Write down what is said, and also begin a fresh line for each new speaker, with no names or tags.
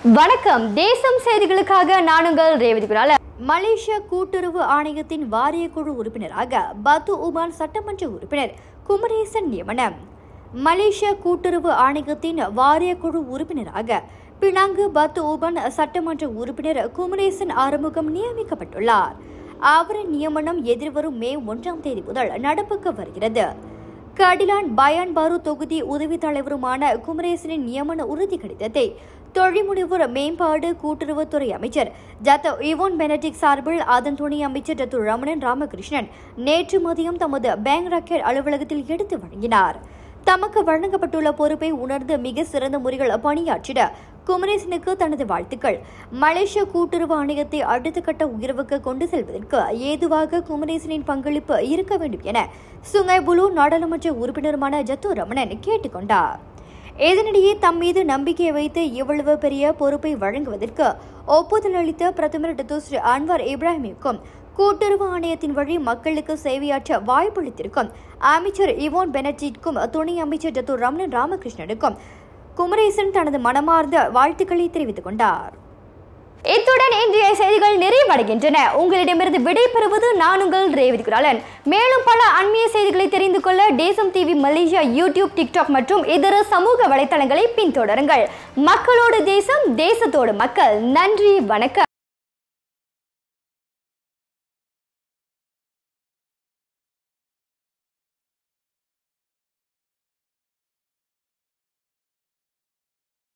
வணக்கம் தேசம் செய்திகளுக்காக நான் உங்கள் ரேவதி குணால மலேசிய கூட்டுறவு ஆணையத்தின் வாரிய குழு உறுப்பினராக பத்து உமான் சட்டமன்ற உறுப்பினர் குமரேசன் நியமனம் மலேசிய கூட்டுறவு ஆணையத்தின் வாரிய குழு உறுப்பினராக பினாங்கு பத்து உபான் சட்டமன்ற உறுப்பினர் குமரேசன் ஆறுமுகம் நியமிக்கப்பட்டுள்ளார் அவரின் நியமனம் எதிர்வரும் மே ஒன்றாம் தேதி முதல் நடப்புக்கு வருகிறது கடிலான் பயான் பாரு தொகுதி உதவி தலைவருமான குமரேசனின் நியமன உறுதி கடிதத்தை தொழில்முனைவோர் மேம்பாடு கூட்டுறவுத்துறை அமைச்சர் ஜத்த இவோன் பெனடிக் சார்பில் அதன் துணை அமைச்சர் டத்து ரமணன் ராமகிருஷ்ணன் நேற்று மதியம் தமது பேங்க் ராக்கெட் அலுவலகத்தில் எடுத்து வழங்கினார் தமக்கு வழங்கப்பட்டுள்ள பொறுப்பை உணர்ந்து மிக சிறந்த முறைகள் பணியாற்றிட குமரேசனுக்கு தனது வாழ்த்துக்கள் மலேசிய கூட்டுறவு ஆணையத்தை அடுத்த கட்ட உயர்வுக்கு கொண்டு செல்வதற்கு ஏதுவாக குமரேசனின் பங்களிப்பு இருக்க வேண்டும் என சுங்கைபுலு நாடாளுமன்ற உறுப்பினருமான ஜத்து ரமணன் கேட்டுக்கொண்டார் இதனிடையே தம் மீது நம்பிக்கை வைத்து இவ்வளவு பெரிய பொறுப்பை வழங்குவதற்கு ஒப்புதல் அளித்த பிரதமர் டத்தோஸ்ரீ அன்வர் இப்ராஹிமிற்கும் கூட்டுறவு ஆணையத்தின் வழி மக்களுக்கு சேவையாற்ற வாய்ப்பளித்திருக்கும் அமைச்சர் இவோன் பெனர்ஜிக்கும் துணை அமைச்சர் டத்து ரமணன் ராமகிருஷ்ணனுக்கும் குமரேசன் தனது மனமார்ந்த வாழ்த்துக்களை தெரிவித்துக் கொண்டார் இத்துடன் இன்றைய செய்திகள் நிறைவடைகின்றன உங்களிடமிருந்து விடைபெறுவது நான் உங்கள் ரேவதி குராலன் மேலும் பல அண்மைய செய்திகளை தெரிந்து கொள்ள தேசம் டிவி மலேசியா யூடியூப் டிக்டாக் மற்றும் இதர சமூக வலைத்தளங்களை பின்தொடருங்கள் மக்களோடு தேசம் தேசத்தோடு மக்கள் நன்றி வணக்கம்